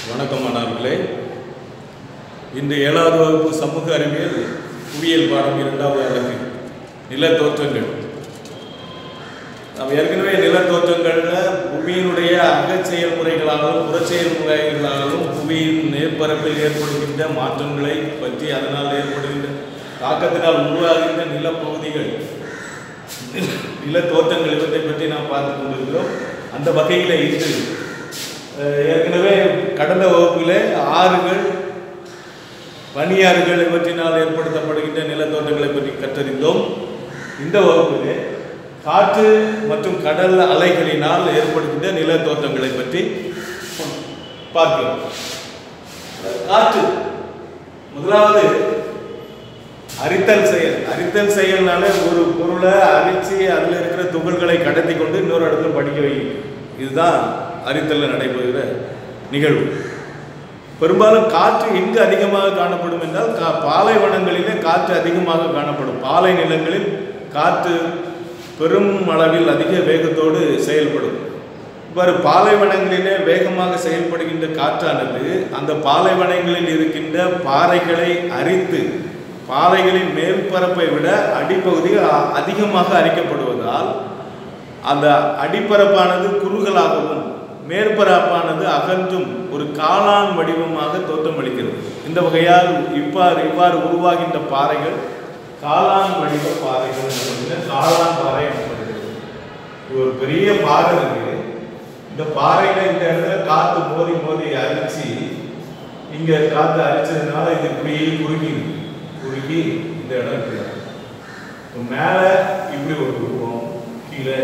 வணக்கம் மாணவர்களே இன்று ஏழாவது வகுப்பு சமூக அறிவியல் புவியியல் பாடம் இரண்டாவது அலகு நில தோற்றங்கள் நாம் ஏற்கனவே நில தோற்றங்களில் புவியினுடைய அகச் செயல்முறைகளாலும் புறச் செயல்முறைகளாலும் புவியின் மேற்பரப்பில் ஏற்படுகின்ற மாற்றங்களை பற்றி அதனால் ஏற்படுகின்ற தாக்கத்தினால் உருவாகின்ற நிலப்பகுதிகள் நில தோற்றங்கள் இவற்றை பற்றி நாம் பார்த்து கொண்டிருக்கிறோம் அந்த வகையில் இன்று அஹ், ஏற்கனவே கடந்த வகுப்பில் ஆறுகள் பனியாறுகள் இவற்றினால் ஏற்படுத்தப்படுகின்ற நிலத்தோட்டங்களை பற்றி கற்றறிந்தோம் இந்த வகுப்பிலே காற்று மற்றும் கடல் அலைகளினால் ஏற்படுகின்ற நிலத்தோற்றங்களை பற்றி பார்க்கிறோம் காற்று முதலாவது அரித்தல் செயல் அரித்தல் செயல்னால ஒரு பொருளை அரிச்சு அதில் இருக்கிற துகள்களை கடத்தி கொண்டு இன்னொரு இடத்துல படிக்க வைக்கும் இதுதான் அரித்தல்ல நடைபெறுகிற நிகழ்வு பெரும்பாலும் காற்று எங்கு அதிகமாக காணப்படும் என்றால் கா பாலைவனங்களிலே காற்று அதிகமாக காணப்படும் பாலை நிலங்களில் காற்று பெரும் அளவில் அதிக வேகத்தோடு செயல்படும் இவ்வாறு பாலைவனங்களிலே வேகமாக செயல்படுகின்ற காற்றானது அந்த பாலைவனங்களில் இருக்கின்ற பாறைகளை அரித்து பாறைகளின் மேற்பரப்பை விட அடிப்பகுதிகள் அ- அதிகமாக அரிக்கப்படுவதால் அந்த அடிப்பரப்பானது குறுகலாகவும் மேற்பரப்பானது அகன்றும் ஒரு காளான் வடிவமாக தோற்றமளிக்கிறது இந்த வகையால் இவ்வாறு இவ்வாறு உருவாகின்ற பாறைகள் காளான் வடிவ பாறைகள் எனப்படுகின்ற காளான் பாறை எனப்படுகிறது இது ஒரு பெரிய பாறை இருக்கு இந்த பாறையில இந்த இடத்துல காத்து மோதி மோதி அரிச்சு இங்க காத்து அரிச்சதுனால இது இப்படி குறுகி குறுகி இந்த இடம் இருக்கு இப்ப மேல இப்படி ஒரு உருவம் கீழே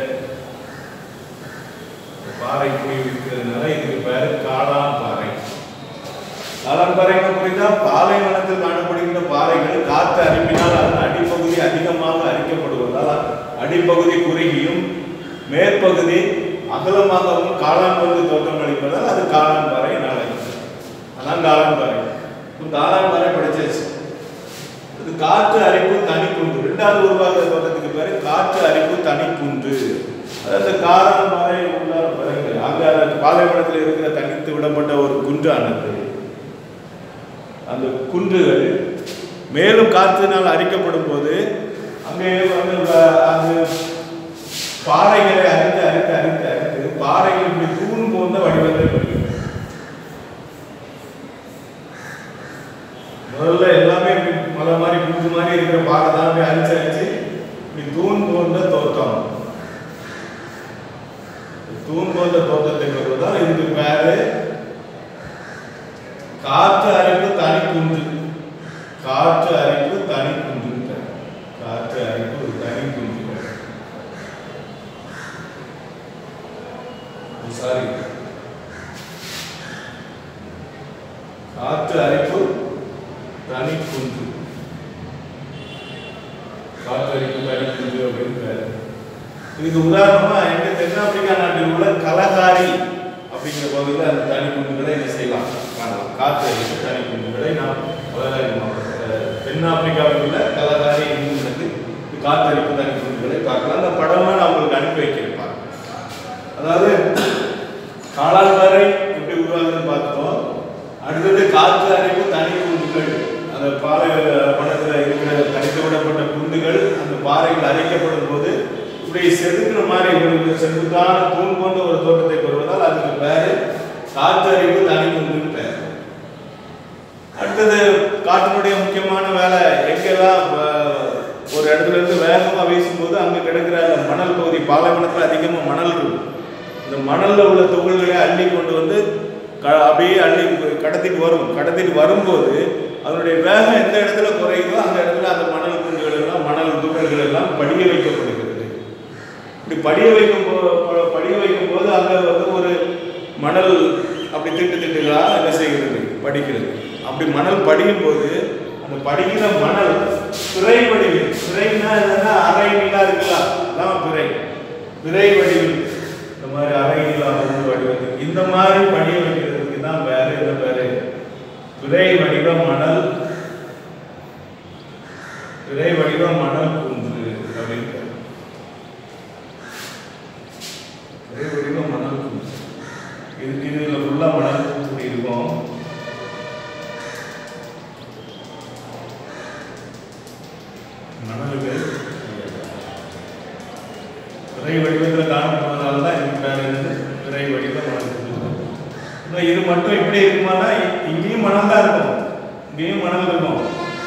இந்த பாறை இப்படி இருக்கிறதுனால இதுக்கு பேரு காளான் பாறை காளான் பாறைன்னு புரிந்தா பாலைவனத்தில் காணப்படுகின்ற பாறைகள் காற்று அரிப்பினால் அதன் அடிப்பகுதி அதிகமாக அரிக்கப்படுவதால் அடிப்பகுதி குறுகியும் மேற்பகுதி அகலமாகவும் காளான் வந்து தோற்றமளிப்பதால் அது காளான் பாறை என அழைக்கிறது அதான் காளான் பாறை இப்ப காளான் பாறை படிச்சாச்சு இது காற்று அரிப்பு தனிக்குன்று ரெண்டாவது உருவாகிற தோட்டத்துக்கு பேரு காற்று அரிப்பு தனிக்குன்று அதாவது காளான் பாறை உள்ள பாருங்கள் அங்க அந்த பாலைவனத்தில் இருக்கிற தனித்து விடப்பட்ட ஒரு குன்றானது அந்த குன்றுகள் மேலும் காற்றினால் அரிக்கப்படும் போது அங்கே வந்து வ- அது பாறைகளை அரித்து அரித்து அரித்து அரித்து பாறைகள் இப்படி தூண் போன்ற வடிவத்தை பெறுகிறது முதல்ல எல்லாமே இப்படி மலை மாதிரி குஞ்சு மாதிரி இருக்கிற பாறை தான் அப்படியே அரிச்சு அரிச்சு இப்படி தூண் போன்ற தோற்றம் தூண் போன்ற தோற்றத்தை பெறுவதால் இதுக்கு பேரு காற்று அரிப்பு தனி குன்று காற்று அரிப்பு தனி குன்று காற்று அரிப்பு தனி குன்று சாரி காற்று அரிப்பு தனி குன்று காற்று அரிப்பு தனி குன்று அப்படின்னு பேரு இதுக்கு உதாரணமா எங்க தென்னாப்பிரிக்கா நாட்டில் உள்ள கலகாரி அப்படிங்கிற பகுதியில் அந்த தனி குண்டுகளை என்ன செய்யலாம் காணலாம் காற்று அரிப்பு தனி குண்டுகளை நாம் கலகாரி மாவட்டத்தில் தென்னாப்பிரிக்காவில் உள்ள கலகாரி என்கிறது காற்று அரிப்பு தனி குண்டுகளை பார்க்கலாம் அந்த படம்லாம் நான் உங்களுக்கு அனுப்பி வைக்கிறேன் அதாவது காளான் பாறை எப்படி உருவாகுதுன்னு பார்த்துட்டோம் அடுத்தது காற்று அரிப்பு தனி குண்டுகள் அந்த பாறை படத்தில் இருக்கிற தனித்து விடப்பட்ட குண்டுகள் அந்த பாறைகள் அரைக்கப்படும் போது இப்படி செதுக்கிற மாதிரி ஒரு செங்குத்தான தூண் போன்ற ஒரு தோட்டத்தை பெறுவதால் அதுக்கு பேரு காற்று அரிப்பு தனி குண்டுன்னு பேர் அடுத்தது காற்றினுடைய முக்கியமான வேலை எங்கெல்லாம் அஹ், ஒரு இடத்துல இருந்து வேகமா வீசும்போது அங்க கிடக்கிற அந்த மணல் பகுதி பாலைவனத்துல அதிகமா மணல் இருக்கும் இந்த மணல்ல உள்ள துகள்களை அள்ளி கொண்டு வந்து க- அப்படியே அள்ளி கடத்திட்டு வரும் கடத்திட்டு வரும்போது அதனுடைய வேகம் எந்த இடத்துல குறையுதோ அந்த இடத்துல அந்த மணல் குண்டுகள் எல்லாம் மணல் துகள்கள் எல்லாம் படிய வைக்கப்படுகிறது இப்படி படிய வைக்கும் போ- ப- படிய வைக்கும் போது அங்க வந்து ஒரு மணல் அப்படி திட்டு திட்டுகளா என்ன செய்கிறது படிக்கிறது அப்படி மணல் படியும் போது அந்த படிக்கிற மணல் பிறை வடிவில் பிறைன்னா என்னன்னா அரை நிலா இருக்கலாம் அதான் பிறை பிறை வடிவில் இந்த மாதிரி அரை நிலா வந்து வடிவத்தில் இந்த மாதிரி படிய வைக்கிறதுக்கு தான் வேற என்ன பேரு பிறை வடிவ மணல் பிறை வடிவ மணல் குன்று அப்படின்னு பேரு. பிறை வடிவ மணல் குன்று இதுக்கு இதுல ஃபுல்லா மணல் கூடி இருக்கும் இது மட்டும் இப்படி இருக்குமானா இ- இங்கேயும் மணல் தான் இருக்கும் இங்கேயும் மணல் இருக்கும்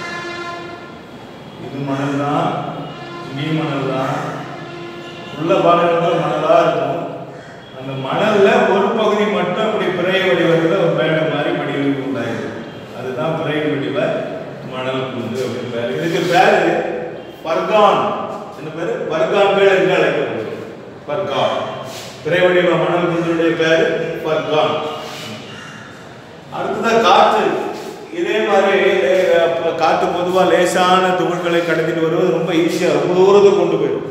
இது மணல் தான் இங்கேயும் மணல் தான் உள்ள பாடல்கள் மணலா இருக்கும் அந்த மணல்ல ஒரு பகுதி மட்டும் அப்படி பிறை வடிவத்தில் ஒரு மேடை மாதிரி வடிவமைப்பு உண்டாயிருக்கு அதுதான் பிறை வடிவ மணல் குண்டு அப்படின்னு பேர் இதுக்கு பேரு பர்கான் என்ன பேரு பர்கான்கள் என்று அழைக்கப்படுது பர்கான் பிறை வடிவ மணல் குண்டுடைய பேரு பர்கான் அடுத்ததா காற்று இதே மாதிரி லே- அப்ப காற்று பொதுவா லேசான துகள்களை கடத்திட்டு வருவது ரொம்ப ஈஸியா ரொம்ப தூரத்துக்கு கொண்டு போயிடும்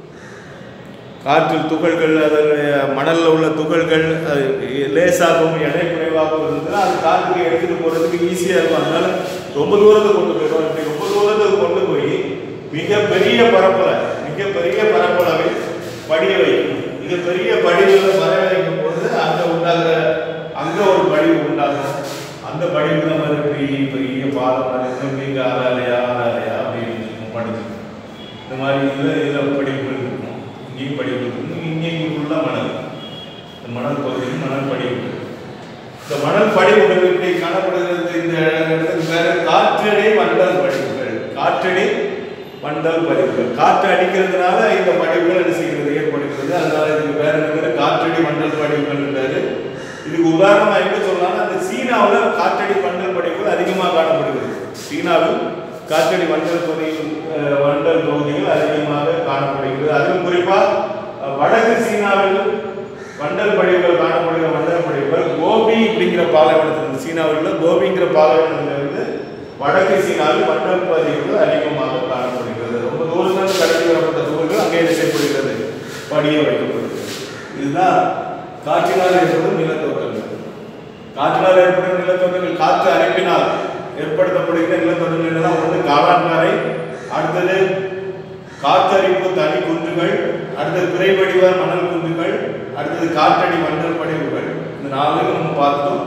காற்றில் துகள்கள் அதனுடைய மணல்ல உள்ள துகள்கள் அது லேசாகவும் எடை குறைவாகவும் இருந்ததுன்னா அது காற்றுக்கு எடுத்துட்டு போறதுக்கு ஈஸியா இருக்கும் அதனால ரொம்ப தூரத்துக்கு கொண்டு போயிடும் இப்படி ரொம்ப தூரத்துக்கு கொண்டு போய் மிகப்பெரிய பரப்பள மிகப்பெரிய பரப்பளவில் படிய வைக்கும் மிகப்பெரிய படிவில் பரவ வைக்கும் போது அங்க உண்டாகிற அங்க ஒரு படிவு உண்டாகும் அந்த படிவு தான் மாதிரி பெரிய பெரிய பாலம் மாதிரி இருக்கும் இங்க ஆறாலையா ஆறாலையா அப்படின்னு இருக்கும் படிச்சு இந்த மாதிரி இதில் இதில் படிப்புகள் இருக்கும் இங்கேயும் படிப்புகள் இருக்கும் இங்கேயும் உள்ள மணல் இந்த மணல் பகுதியில் மணல் படிவுகள் இந்த மணல் படிவுகள் இப்படி காணப்படுகிறது இந்த இடத்துக்கு பேர் காற்றடி மண்டல் படிவுகள் காற்றடி மண்டல் படிவுகள் காற்று அடிக்கிறதுனால இந்த படிவுகள் என்ன செய்கிறது ஏற்படுகிறது அதனால இதுக்கு வேற என்ன பேரு காற்றடி மண்டல் படிவுகள் இதுக்கு உதாரணமா என்ன சொல்லலாம்னா அந்த சீனாவில் காற்றடி மண்டல் படிவுகள் அதிகமாக காணப்படுகிறது சீனாவில் காற்றடி மண்டல் பகுதியில் அஹ், மண்டல் பகுதிகள் அதிகமாக காணப்படுகிறது அதிலும் குறிப்பா அஹ், வடக்கு சீனாவில் மண்டல் படிவுகள் காணப்படுகிற மண்டல் படிவுகள் கோபி அப்படிங்கிற பாலைவனத்திலிருந்து சீனாவில் உள்ள கோபிங்கிற பாலைவனத்திலிருந்து வடக்கு சீனாவில் மண்டல் பதிவுகள் அதிகமாக காணப்படுகிறது ரொம்ப தூரத்திலிருந்து கடத்தி வரப்பட்ட துகள்கள் அங்கே என்ன செய்யப்படுகிறது படிய வைக்கப்படுகிறது இதுதான் காற்றினால் ஏற்படும் நிலத்தோட்டங்கள் காற்றினால் ஏற்படும் நிலத்தோட்டங்கள் காற்று அரைப்பினால் ஏற்படுத்தப்படுகிற நிலத்தோட்டங்கள் எல்லாம் ஒன்று காளான்காரை அடுத்தது காத்தரிப்பு தனி குன்றுகள் அடுத்தது பிறை வடிவ மணல் குன்றுகள் அடுத்தது காற்றடி மண்டல் படிவுகள் இந்த நாலுக்கும் நம்ம பார்த்தோம்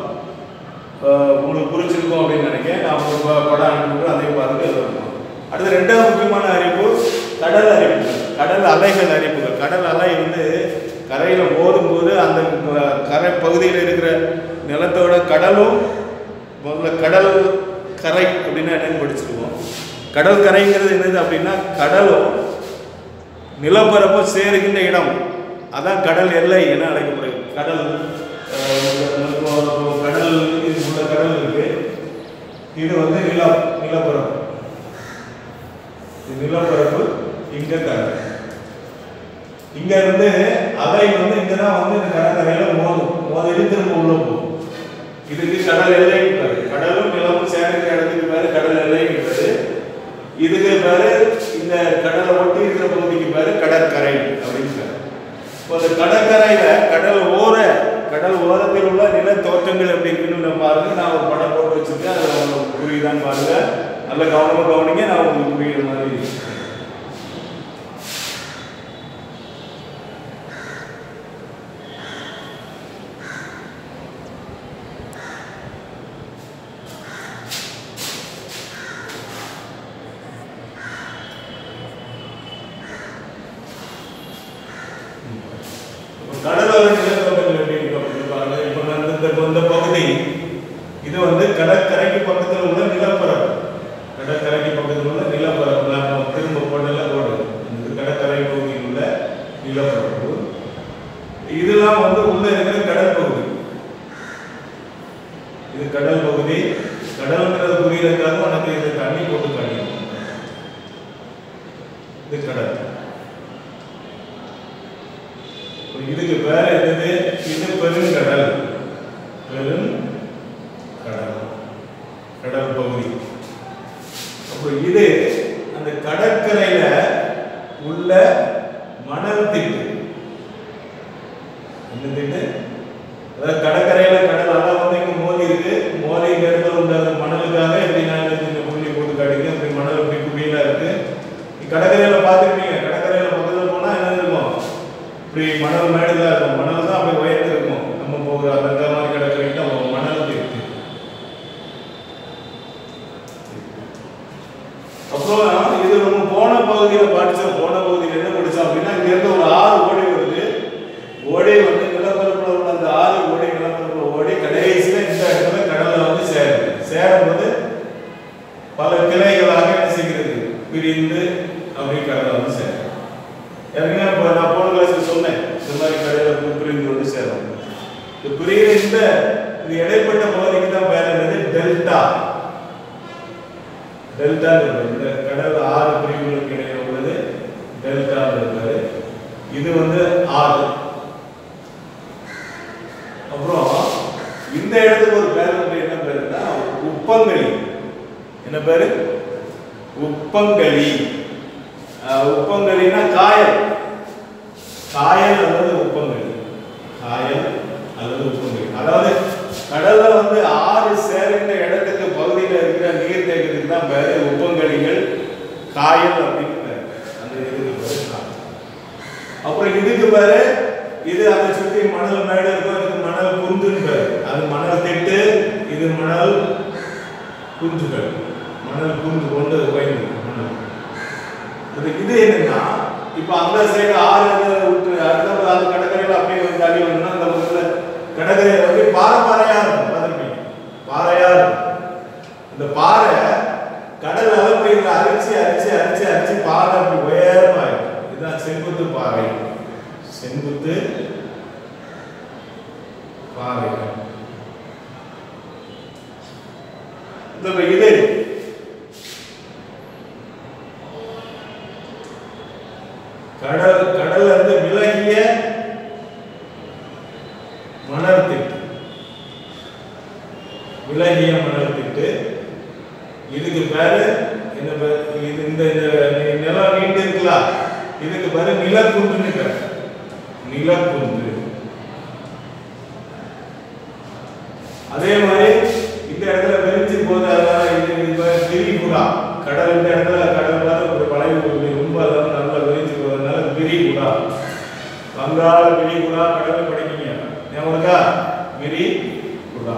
அஹ் உங்களுக்கு புரிஞ்சிருக்கும் அப்படின்னு நினைக்கிறேன் நான் ஒரு ப- படம் அனுப்பிவிட்டு அதையும் பார்த்துட்டு எழுதணும் அடுத்து ரெண்டாவது முக்கியமான அறிவிப்பு கடல் அறிவிப்புகள் கடல் அலைகள் அறிவிப்புகள் கடல் அலை வந்து கரையில மோதும் போது அந்த அஹ், கரை பகுதியில் இருக்கிற நிலத்தோட கடலும் முதல்ல கடல் கரை அப்படின்னா என்னன்னு படிச்சிருக்கோம் கடல் கரைங்கிறது என்னது அப்படின்னா கடலும் நிலப்பரப்பும் சேருகின்ற இடம் அதான் கடல் எல்லை என அழைக்கப்படுகிறது கடல் அஹ், இப்போ கடல் இது உள்ள கடல் இருக்கு இது வந்து நிலம் நிலப்பரப்பு இது நிலப்பரப்பு இங்க கடல் இங்க இருந்து அலை வந்து இங்க தான் வந்து இந்த கடற்கரையில மோதும் மோதிட்டு திரும்ப உள்ள போகும் இதுக்கு கடல் எல்லைங்கிறது கடலும் நிலமும் சேர்ந்த இடத்துக்கு பேரு கடல் எல்லைங்கிறது இதுக்கு பேரு இந்த கடலை ஒட்டி இருக்கிற பகுதிக்கு பேரு கடற்கரை அப்படின்னு பேரு இப்போ இந்த கடற்கரையில கடல் ஓர கடல் ஓரத்தில் உள்ள நில தோற்றங்கள் எப்படி இருக்குன்னு நம்ம பாருங்க நான் ஒரு படம் போட்டு வச்சிருக்கேன் அதில் உங்களுக்கு புரியுதான்னு பாருங்க நல்ல கவனமா கவனிங்க நான் உங்களுக்கு புரியுற மாதிரி கடலோர நிலத்தோட்டங்கள் எப்படி இருக்கு அப்படின்னு பாருங்க இப்போ நான் இந்த இந்த பகுதி இது வந்து கடற்கரைக்கு பக்கத்தில் உள்ள நிலப்பரப்பு கடற்கரைக்கு பக்கத்தில் உள்ள நிலப்பரப்பு நான் திரும்ப போடல போடு இது கடற்கரை பகுதியில் உள்ள நிலப்பரப்பு இதெல்லாம் வந்து உள்ள இருக்கிற கடல் பகுதி இது கடல் பகுதி கடல்ன்றது புரியறதுக்காக உனக்கு இது தண்ணி போட்டு காட்டிடும் இது கடல் இதுக்கு பேர் என்னது இது பெருங்கடல் பெரும் கடல் கடல் பகுதி அப்போ இது அந்த கடற்கரையில உள்ள மணல் திட்டு என்ன திட்டு அதாவது கடற்கரையில கடல் அலை வந்து இங்க மோதி இருக்கு மோதி இந்த இடத்துல உள்ள அந்த மணலுக்காக இப்படி நான் இந்த புள்ளி போட்டு காட்டுங்க அப்படி மணல் இப்படி குவியலா இருக்கு நீ கடற்கரையில பார்த்துருப்பீங்க கடற்கரையில பக்கத்துல போனா என்ன இருக்கும் இப்படி மணல் மேடு தான் இருக்கும் மணல் தான் அப்படி உயர்ந்து இருக்கும் நம்ம போகிற அந்த அந்த மாதிரி கடற்கரைக்கு நம்ம மணல் இருக்கு அப்புறம் இது நம்ம போன பகுதியில் படிச்சோம் போன பகுதியில் என்ன படிச்சோம் அப்படின்னா இங்க இருந்து ஒரு ஆறு ஓடை வருது ஓடை வந்து நிலப்பரப்புல உள்ள அந்த ஆறு ஓடை நிலப்பரப்புல ஓடை கடைசி பிரிந்து அப்படி கடலில் வந்து சேரும் ஏற்கனவே இப்போ நான் போன கிளாஸில் சொன்னேன் இந்த மாதிரி கடையில் பிரிந்து வந்து சேரும் இந்த பிரிகிற இந்த இந்த இடைப்பட்ட பகுதிக்கு தான் பேர் என்னது டெல்டா டெல்டா இந்த கடல் ஆறு பிரிவுகளுக்கு இடையே உள்ளது டெல்டா இருக்காரு இது வந்து ஆறு அப்புறம் இந்த இடத்துக்கு ஒரு பேர் வந்து என்ன பேருன்னா உப்பங்களி என்ன பேரு உப்பங்களி அஹ் உப்பங்களினா காயல் காயல் அல்லது உப்பங்களி காயல் அல்லது உப்பங்களி அதாவது கடல்ல வந்து ஆறு சேர்ந்த இடத்துக்கு பகுதியில் இருக்கிற நீர்த்தேக்கத்துக்கு தான் பேரு உப்பங்களிகள் காயல் அப்படின்னு பேரு அந்த இதுக்கு பேரு காயல் அப்புறம் இதுக்கு பேரு இது அதை சுத்தி மணல் மேடு இருக்கும் இதுக்கு மணல் குந்துன்னு பேரு அது மணல் திட்டு இது மணல் குஞ்சுகள் மணல் குஞ்சு கொண்டு பயந்து மணல் அது இது என்னன்னா இப்ப அந்த சைடு ஆறு இது விட்டு அடுத்த அந்த கடற்கரையில அப்படியே வந்து தள்ளி வந்தோம்னா அந்த பக்கத்துல கடற்கரையில வந்து பாறை பாறையா இருக்கும் பார்த்திருப்பீங்க பாறையா இருக்கும் இந்த பாறை கடல் அளப்பையில் அரிச்சு அரிச்சு அரிச்சு அரிச்சு பாறை அப்படி உயரமா இருக்கும் இதுதான் செங்குத்து பாறை செங்குத்து பாறை இந்த இது கடல் கடல்ல இருந்து விலகிய மணல் திட்டு விலகிய மணல் திட்டு இதுக்கு பேரு என்ன பேரு இது இந்த இந்த நிலம் நீண்டு இருக்கலாம் இதுக்கு பேரு நிலக்குன்றுன்னு பேரு நிலக்குன்று அதே மாதிரி இந்த இடத்துல விரிஞ்சு போது அதனால இது இது பேரு விரிகுடா கடல் இந்த இடத்துல கடல் மாதிரி ஒரு பழைய ஒரு ரொம்ப அதாவது நல்லா விரிஞ்சு போறதுனால விரிகுடா வங்காள விரிகுடா கடல் படிக்கீங்க ஞாபகம் இருக்கா விரிகுடா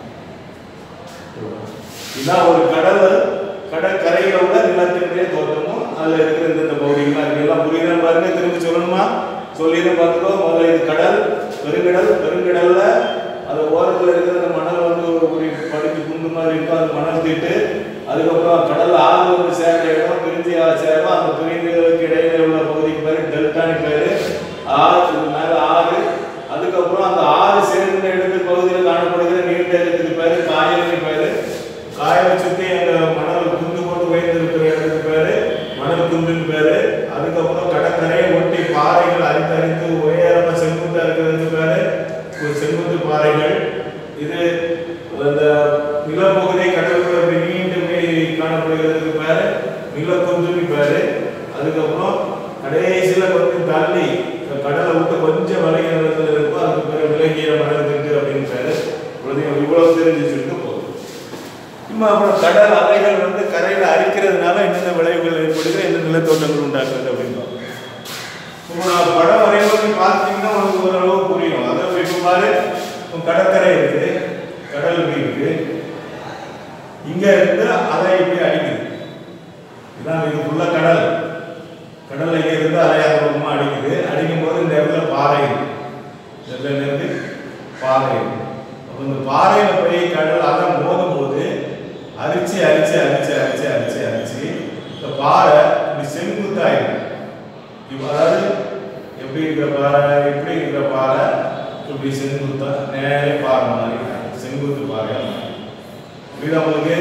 இதான் ஒரு கடல் கடற்கரையில உள்ள நிலத்தினுடைய தோட்டமும் அதுல இருக்கிற இந்த இந்த பகுதிகள் அது எல்லாம் புரியுதா பாருங்க திரும்பி சொல்லணுமா சொல்லிடுறேன் பார்த்துக்கோ முதல்ல இது கடல் பெருங்கடல் பெருங்கடல்ல அது ஓரத்துல இருக்கிற அந்த மணல் வந்து ஒரு ஒரு படிச்சு குண்டு மாதிரி இருக்கும் அது மணல் திட்டு அதுக்கப்புறம் கடல்ல ஆறு வந்து சேர்ந்த இடம் பிரிஞ்சு சேரும் அந்த பிரிந்துகளுக்கு இடையில உள்ள பகுதிக்கு பேரு டெல்டானி பேரு ஆறு இது மேல ஆறு அதுக்கப்புறம் அந்த ஆறு சேர்ந்த இடத்து பகுதியில் காணப்படுகிற நீர்த்தேக்கத்துக்கு பேரு காயல்னு பேரு காயலை சுத்தி அந்த மணல் குண்டு போட்டு வைத்து இருக்கிற இடத்துக்கு பேரு மணல் குண்டுன்னு பேரு அதுக்கப்புறம் கடற்கரையை ஒட்டி பாறைகள் அரித்து அரித்து உயரமா செங்குத்தா இருக்கிறதுக்கு பேரு ஒரு செங்குத்து பாறைகள் இது அந்த நிலப்பகுதி கடற்கரை அப்படி நீண்டு போய் காணப்படுகிறதுக்கு பேரு நிலக்குந்துன்னு பேரு அதுக்கப்புறம் கடைசியில கொஞ்சம் தள்ளி கடலை விட்டு கொஞ்சம் விலகிய இடத்துல இருக்கும் அதுக்கு பேரு விலகிய மணல் திட்டு அப்படின்னு பேரு இவ்வளவு இவ்வளவு தெரிஞ்சு வச்சுட்டு போதும் இன்னும் அப்புறம் கடல் அலைகள் வந்து கரையில அரிக்கிறதுனால என்னென்ன விளைவுகள் ஏற்படுகிற என்ன நிலத்தோட்டங்கள் உண்டாக்குறது அப்படின்னு இப்போ நான் படம் வரையும்போது பார்த்தீங்கன்னா உனக்கு ஓரளவு புரியும் அதாவது இப்போ பாரு உன் கடற்கரை இருக்கு கடல் இப்படி இருக்கு இங்க இருந்து அலை இப்படி அடிக்குது இதான் இது ஃபுல்லா கடல் கடல்ல இங்க இருந்து அலையாகமா அடிக்குது அடிக்கும் போது இந்த இடத்துல பாறை இருக்கு இந்த இடத்துல இருந்து பாறை இருக்கு அப்போ இந்த பாறையில போய் கடல் அலை மோதும் போது அரிச்சு அரிச்சு அரிச்சு அரிச்சு அரிச்சு அரிச்சு இந்த பாறை இப்படி செங்குத்தாயிடும் இப்போ அதாவது எப்படி இருக்கிற பாறை இப்படி இருக்கிற பாறை இப்படி செங்குத்தா நேரே பாறை மாதிரி செங்குத்து பாறையா மாறி. புரியுதா உங்களுக்கு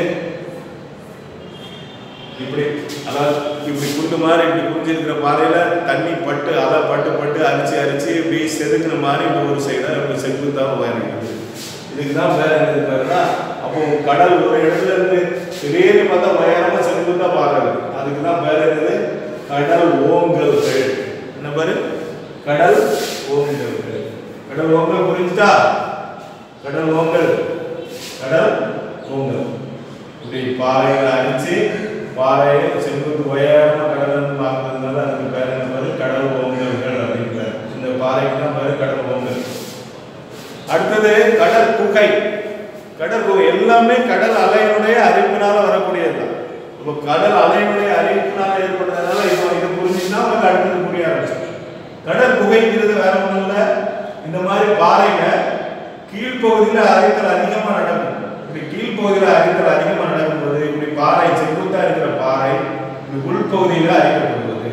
இப்படி அதாவது இப்படி குண்டு மாதிரி இப்படி குஞ்சிருக்கிற பாறையில தண்ணி பட்டு அலை பட்டு பட்டு அரிச்சு அரிச்சு இப்படி செதுக்கின மாதிரி இப்படி ஒரு சைடா இப்படி செங்குத்தா உயர்ந்து இதுக்கு தான் பேர் என்னது பேருனா அப்போ கடல் ஒரு இடத்துல இருந்து திடீர்னு பார்த்தா உயரமா செங்குத்தா பாறை இருக்கு அதுக்கு தான் பேர் என்னது கடல் ஓங்கல்கள் என்ன பேரு கடல் ஓங்கல்கள் கடல் ஓங்கல் புரிஞ்சுட்டா கடல் ஓங்கல் கடல் ஓங்கல் இப்படி பாறைகளை அடிச்சு பாறையை செங்குத்து உயரமா கடல் இருந்து பார்க்கறதுனால அதுக்கு பேர் என்ன பேரு கடல் ஓங்கல்கள் அப்படின்னு பேர் இந்த பாறைக்கு தான் பேரு கடல் ஓங்கல் அடுத்தது கடல் குகை கடல் குகை எல்லாமே கடல் அலையினுடைய அரிப்பினால வரக்கூடியதுதான் இப்போ கடல் அலையினுடைய அரிப்பினால ஏற்பட்டதுனால இப்போ இதை புரிஞ்சுன்னா உங்களுக்கு அடுத்தது புரிய ஆரம்பிச்சு கடல் குகைங்கிறது வேற ஒண்ணும் இல்ல இந்த மாதிரி பாறைங்க கீழ்ப்பகுதியில அரித்தல் அதிகமா நடக்கும் இப்படி கீழ்ப்பகுதியில அரித்தல் அதிகமா நடக்கும்போது இப்படி பாறை செங்குத்தா இருக்கிற பாறை இப்படி உள்பகுதியில் அரிக்கப்படுவது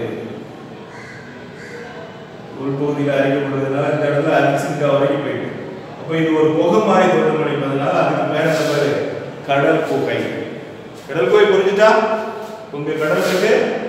உள்பகுதியில் அரிக்கப்படுவதனால இந்த இடத்துல அரிச்சு இங்க வரைக்கும் போயிட்டு அப்போ இது ஒரு புகை மாதிரி தோற்றமளிப்பதனால அதுக்கு பேர் என்ன பேரு கடல் புகை கடல் புகை புரிஞ்சுட்டா உங்க கடல் இருக்கு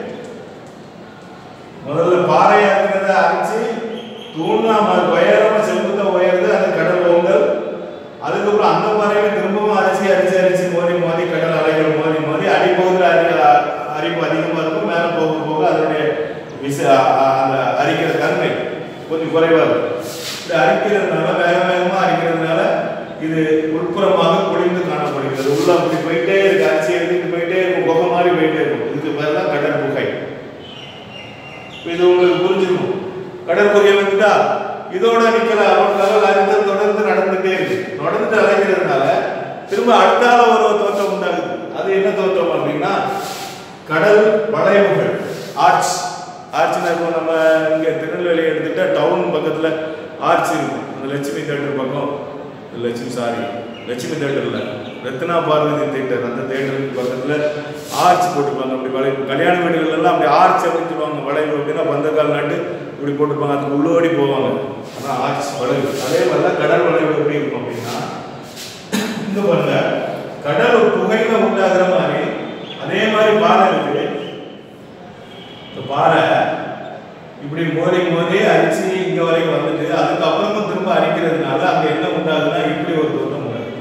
முதல்ல பாறையா இருக்கிறத அரிச்சு தூணா ம- உயரமா செங்குத்த உயருது அந்த கடல் ஓங்கல் அதுக்கப்புறம் அந்த பாறையில திரும்பவும் அரிசி அரிச்சு அரிச்சு மோதி மோதி கடல் அலைகள் மோதி மோதி அடிப்பகுதியில் அறி அரிப்பு அதிகமா இருக்கும் மேல போக போக அதனுடைய விச அ- அ- அந்த அரிக்கிற தன்மை கொஞ்சம் குறைவா இருக்கும் இப்படி அரிக்கிறதுனால வேக வேகமா அரிக்கிறதுனால இது உட்புறமாக குளிர்ந்து காணப்படுகிறது உள்ள அப்படி போயிட்டே இருக்கு அரிசி எடுத்துட்டு போயிட்டே இருக்கும் புகை மாதிரி போயிட்டே இருக்கும் இதுக்கு பேர் தான் கடல் புகை இப்ப இது உங்களுக்கு புரிஞ்சிருக்கும் கடற்கொரிய வந்துட்டா இதோட நிக்கல அவங்களால அரித்தல் தொடர்ந்து நடந்துட்டே இருக்கு தொடர்ந்து அலைகிறதுனால திரும்ப அடுத்தால ஒரு தோற்றம் உண்டாகுது அது என்ன தோற்றம் அப்படின்னா கடல் வளைவுகள் ஆர்ச் ஆர்ச்னா இப்போ நம்ம இங்க திருநெல்வேலி எடுத்துட்டா டவுன் பக்கத்துல ஆர்ச் இருக்கும் அந்த லட்சுமி தேட்டர் பக்கம் லட்சுமி சாரி லட்சுமி தேட்டர்ல ரத்னா பார்வதி தேட்டர் அந்த தேட்டருக்கு பக்கத்துல ஆர்ச் போட்டுப்பாங்க அப்படி வளைவு கல்யாண வீடுகள் எல்லாம் அப்படி ஆர்ச் அப்படின்னு சொல்லுவாங்க வளைவு அப்படின்னா பந்தக்கால் நாட்டு இப்படி போட்டுப்பாங்க அதுக்கு உள்ளோடி போவாங்க அதான் ஆர்ச் வளைவு அதே மாதிரி தான் கடல் வளைவு எப்படி இருக்கும் அப்படின்னா இந்த பாருங்க கடல் ஒரு புகையில உண்டாகிற மாதிரி அதே மாதிரி பாறை இருக்கு இந்த பாறை இப்படி மோதி மோதி அரிச்சு இங்க வரைக்கும் வந்துட்டு அதுக்கப்புறமும் திரும்ப அரிக்கிறதுனால அங்க என்ன உண்டாகுதுன்னா இப்படி ஒரு தோட்டம் உண்டாகுது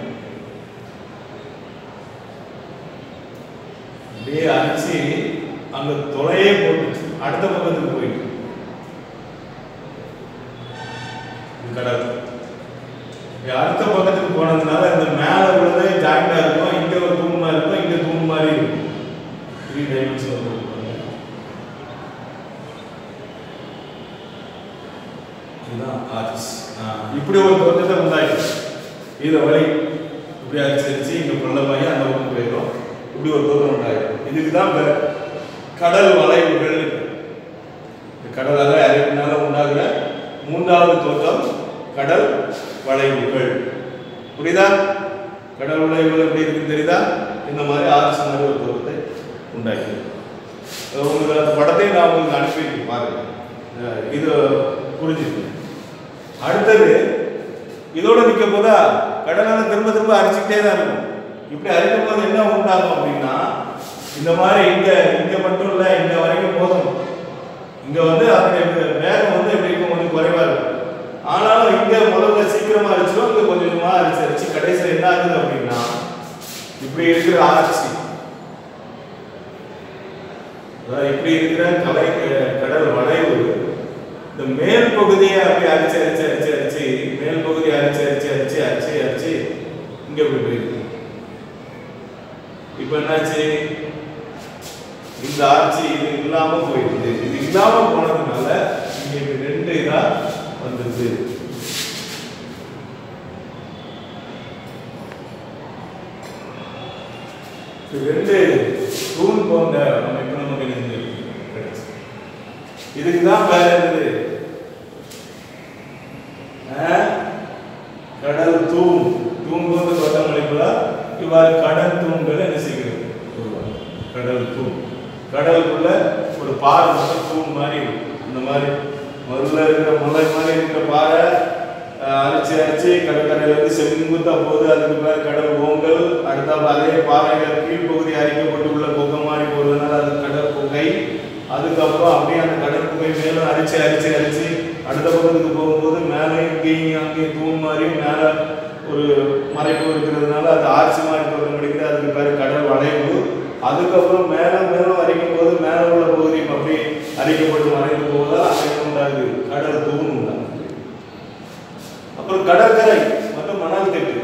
அப்படியே அரிச்சு அங்க தொலையே போட்டு அடுத்த பக்கத்துக்கு போயிட்டு இது கடல் இப்படி அடுத்த பக்கத்துக்கு போனதுனால இந்த மேல உள்ளதே ஜாயிண்டா இருக்கும் இங்க ஒரு தூண் மாதிரி இருக்கும் இங்க தூண் மாதிரி இருக்கும் த்ரீ டைமென்ஷன் இதுதான் ஆர்ச் இப்படி ஒரு தோற்றத்தை உண்டாயிடுச்சு இதை வழி இப்படி அரிச்சு அரிச்சு இங்க பள்ளமாயி அந்த பக்கம் போயிடும் இப்படி ஒரு தோற்றம் உண்டாயிடும் இதுக்கு தான் பேர் கடல் வளைவுகள் இந்த கடல் அலை அலைவினால உண்டாகிற மூன்றாவது தோற்றம் கடல் வளைவுகள் புரியுதா கடல் வளைவுகள் எப்படி இருக்குன்னு தெரியுதா இந்த மாதிரி ஆர்ச் மாதிரி ஒரு தோற்றத்தை உண்டாக்கி உங்களுக்கு அந்த படத்தையும் நான் உங்களுக்கு அனுப்பி பாருங்க அஹ் இது புரிஞ்சுது அடுத்தது இதோட நிற்க போதா கடலால திரும்ப திரும்ப அரிச்சுக்கிட்டே தான் இருக்கும் இப்படி அரிக்கும் போது என்ன உண்டாகும் அப்படின்னா இந்த மாதிரி இங்க இங்க மட்டும் இல்ல இங்க வரைக்கும் போதும் இங்க வந்து அதனுடைய வே- வேகம் வந்து எப்படி இருக்கும் கொஞ்சம் குறைவா இருக்கும் ஆனாலும் இங்க முதல்ல சீக்கிரமா அரிச்சிடும் இங்க கொஞ்சம் கொஞ்சமா அரிச்சு அரிச்சு கடைசியில் என்ன ஆகுது அப்படின்னா இப்படி இருக்கிற ஆர்ச்சி அதாவது இப்படி இருக்கிற கலை கடல் வளைவு இந்த மேல் பகுதியை அப்படி அரிச்சு அரிச்சு அரிச்சு அரிச்சு மேல் பகுதியை அரிச்சு அரிச்சு அரிச்சு அரிச்சு அரிச்சு இங்க இப்படி போயிருக்கு இப்ப என்னாச்சு இந்த ஆட்சி இது இல்லாம போயிடுது இது இல்லாம போனதுனால இங்க இப்படி ரெண்டு இதா வந்துருது இது ரெண்டு தூண் போன்ற அமைப்பு நமக்கு இங்க கிடைச்சு இதுக்கு தான் பேர் என்னது ஆ? கடல் தூண் தூண் போன்ற தோட்டமளிப்புல இவ்வாறு கடல் தூண்கள் என்ன செய்கிறது உருவாகும். கடல் தூண் கடலுக்குள்ள ஒரு பாறை மட்டும் தூண் மாதிரி இருக்கும். அந்த மாதிரி முதல்ல இருக்கிற முல்லை மாதிரி இருக்கிற பாறை அஹ், அரிச்சு அரிச்சு கடற்கரையில இருந்து செங்குத்தா போகுது அதுக்கு பேர் கடல் ஓங்கல் அடுத்த அதே பாறைகள் கீழ்ப்பகுதி அரிக்கப்பட்டு உள்ள புகை மாதிரி போறதுனால அது கடல் புகை அதுக்கப்புறம் அப்படியே அந்த கடல் புகை மேலும் அரிச்சு அரிச்சு அரிச்சு அடுத்த பக்கத்துக்கு போகும்போது மேலே இங்கேயும் அங்கேயும் தூண் மாதிரியும் மேலே ஒரு மறைப்பு இருக்கிறதுனால அது ஆர்ச்சி மாதிரி தோட்டம் கிடைக்குது அதுக்கு பேர் கடல் வளைவு அதுக்கப்புறம் மேலும் மேலும் அரிக்கும் போது மேலே உள்ள பகுதி அப்படியே அரிக்கப்பட்டு மறைந்து போவதால் அங்கே என்ன உண்டாகுது கடல் தூண் உண்டாகுது அப்புறம் கடற்கரை மற்றும் மணல் திட்டு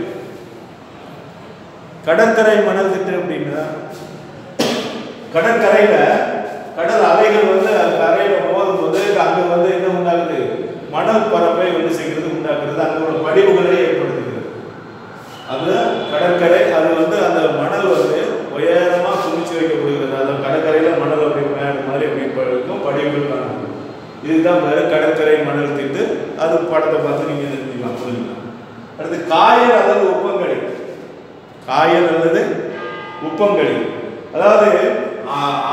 கடற்கரை மணல் திட்டு அப்படின்னா கடற்கரையில கடல் அலைகள் வந்து அந்த கரையில மோதும் போது அங்க வந்து என்ன உண்டாகுது மணல் பரப்பை வந்து செய்கிறது உண்டாக்குறது அங்க உள்ள படிவுகளை ஏற்படுத்துகிறது அது கடற்கரை அது வந்து அந்த மணல் வந்து உயரமா குமிச்சு வைக்கப்படுகிறது அந்த கடற்கரையில மணல் அப்படி மேடு மாதிரி அப்படி இப்ப இருக்கும் படிவுகள் காணப்படும் இதுதான் வேற கடற்கரை மணல் திட்டு அது படத்தை பார்த்து நீங்க தெரிஞ்சுக்கலாம் புரிஞ்சுக்கலாம் அடுத்து காயல் அல்லது உப்பங்கழி காயல் அல்லது உப்பங்கழி அதாவது ஆ-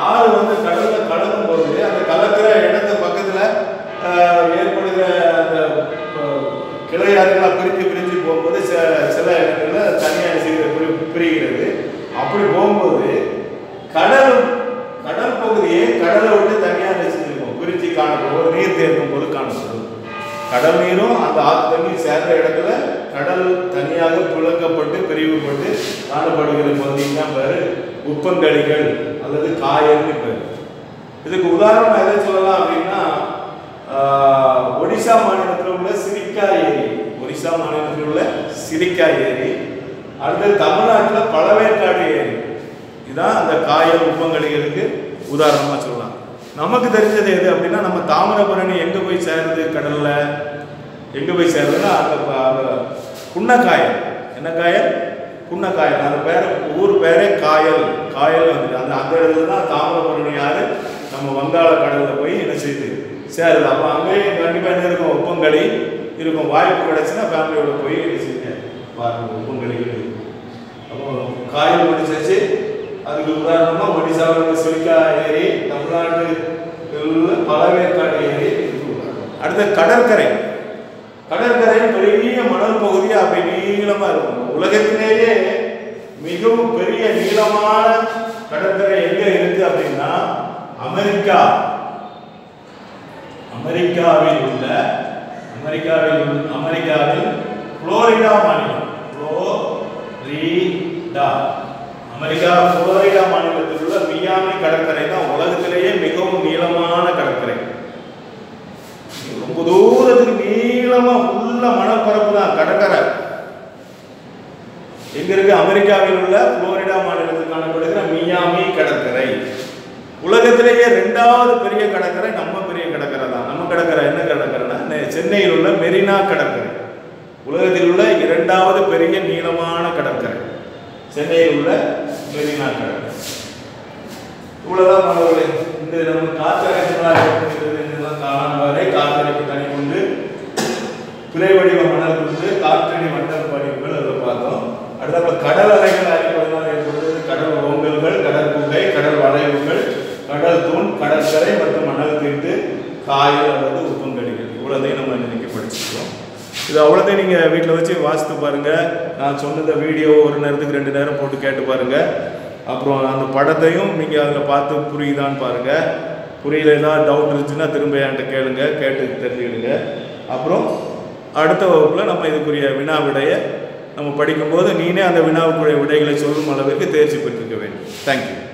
ஆறு வந்து கடல்ல கலக்கும் போது அந்த கலக்கிற இடத்து பக்கத்துல ஆஹ், ஏற்படுகிற அந்த ஆஹ், கிளை ஆறுகளா பிரிஞ்சு பிரிஞ்சு போகும்போது சில சில இடங்கள்ல தனியாக செய்கிற பிரி பிரிகிறது அப்படி போகும்போது கடல் கடல் பகுதியே கடலை விட்டு தனியாக நினைச்சிருக்கும் பிரிஞ்சு காணப்படும் ஒரு நீர் தேர்க்கும் போது காணப்படும் கடல் நீரும் அந்த ஆத்து தண்ணி சேர்ந்த இடத்துல கடல் தனியாக பிளக்கப்பட்டு பிரிவுபட்டு காணப்படுகிற பகுதிக்கு தான் பேரு உப்பங்கழிகள் அல்லது காயல்னு பேர் இதுக்கு உதாரணம் எதை சொல்லலாம் அப்படின்னா ஆஹ், ஒடிசா மாநிலத்தில் உள்ள சிரிக்கா ஏரி ஒடிசா மாநிலத்தில் உள்ள சிரிக்கா ஏரி அடுத்து தமிழ்நாட்டில் பழவேற்காடு ஏரி இதான் அந்த காயல் உப்பங்கழிகளுக்கு உதாரணமாக சொல்லலாம் நமக்கு தெரிஞ்சது எது அப்படின்னா நம்ம தாமிரபரணி எங்கே போய் சேருது கடல்ல எங்கே போய் சேருதுன்னா அந்த ப- அந்த புன்னக்காயல் என்ன காயல் புன்னக்காயல் அந்த பேர் ஊர் பேரே காயல் காயல் வந்துட்டு அந்த அந்த இடத்துல தான் தாமிரபரணி ஆறு நம்ம வங்காள கடல்ல போய் என்ன செய்யுது சேருது அப்போ அங்கேயும் கண்டிப்பாக என்ன இருக்கும் உப்பங்களி இருக்கும் வாய்ப்பு கிடைச்சுன்னா ஃபேமிலியோட போய் என்ன செய்யுங்க பாருங்க உப்பங்களிகள் இருக்கும் அப்போ காயல் முடிச்சாச்சு அதுக்கு உதாரணமா ஒடிசாவில் உள்ள சிலிக்கா ஏரி தமிழ்நாட்டு பழவேற்காடு ஏரி இதுக்கு உதாரணம். அடுத்து கடற்கரை கடற்கரை பெரிய மணல் பகுதி அப்படி நீளமா இருக்கும் உலகத்திலேயே மிகவும் பெரிய நீளமான கடற்கரை எங்க இருக்கு அப்படின்னா அமெரிக்கா அமெரிக்காவில் உள்ள அமெரிக்காவில் உள்ள அமெரிக்காவில் புளோரிடா மாநிலம் புளோரிடா அமெரிக்கா புளோரிடா மாநிலத்தில் உள்ள மியாமி கடற்கரை தான் உலகத்திலேயே மிகவும் நீளமான கடற்கரை ரொம்ப தூரத்துக்கு நீளமா உள்ள மணப்பரப்பு தான் கடற்கரை எங்க இருக்கு அமெரிக்காவில் உள்ள புளோரிடா மாநிலத்தில் காணப்படுகிற மியாமி கடற்கரை உலகத்திலேயே ரெண்டாவது பெரிய கடற்கரை நம்ம பெரிய கடற்கரை தான் நம்ம கடற்கரை என்ன கடற்கரைனா நெ- சென்னையில் உள்ள மெரினா கடற்கரை உலகத்தில் உள்ள இரண்டாவது பெரிய நீளமான கடற்கரை சென்னையில் உள்ள மெரினா கடற்கரை இவ்வளவுதான் மாணவர்களே இந்த நம்ம காற்றடைப்புகளாக இருக்கிறது என்றெல்லாம் காணாம வரை காற்றடைப்பு தனி கொண்டு பிறை வடிவ மணல் கொண்டு காற்றடி மண்டல் படிவுகள் அதில் பார்த்தோம் அடுத்தப்ப கடல் அலைகள் அடிப்பதனால் ஏற்படுவது கடல் ஓங்கல்கள் கடற்குகை கடல் வளைவுகள் கடல் தூண் கடற்கரை மற்றும் மணல் தீர்த்து காயல் அல்லது உப்பங்கடிகள் இவ்வளோதையும் நம்ம இன்னைக்கு படிச்சிருக்கோம் இது அவ்வளோதையும் நீங்கள் வீட்டில் வச்சு வாசித்து பாருங்கள் நான் சொன்னத வீடியோ ஒரு நேரத்துக்கு ரெண்டு நேரம் போட்டு கேட்டு பாருங்கள் அப்புறம் அந்த படத்தையும் நீங்கள் அதில் பார்த்து புரியுதான்னு பாருங்கள் புரியல ஏதாவது டவுட் இருந்துச்சுன்னா திரும்ப என்கிட்ட கேளுங்க கேட்டு தெரிஞ்சுக்கிடுங்க அப்புறம் அடுத்த வகுப்பில் நம்ம இதுக்குரிய வினா விடையை நம்ம படிக்கும்போது நீனே அந்த வினாவுக்குரிய விடைகளை சொல்லும் அளவிற்கு தேர்ச்சி பெற்றிருக்க வேண்டும் தேங்க்யூ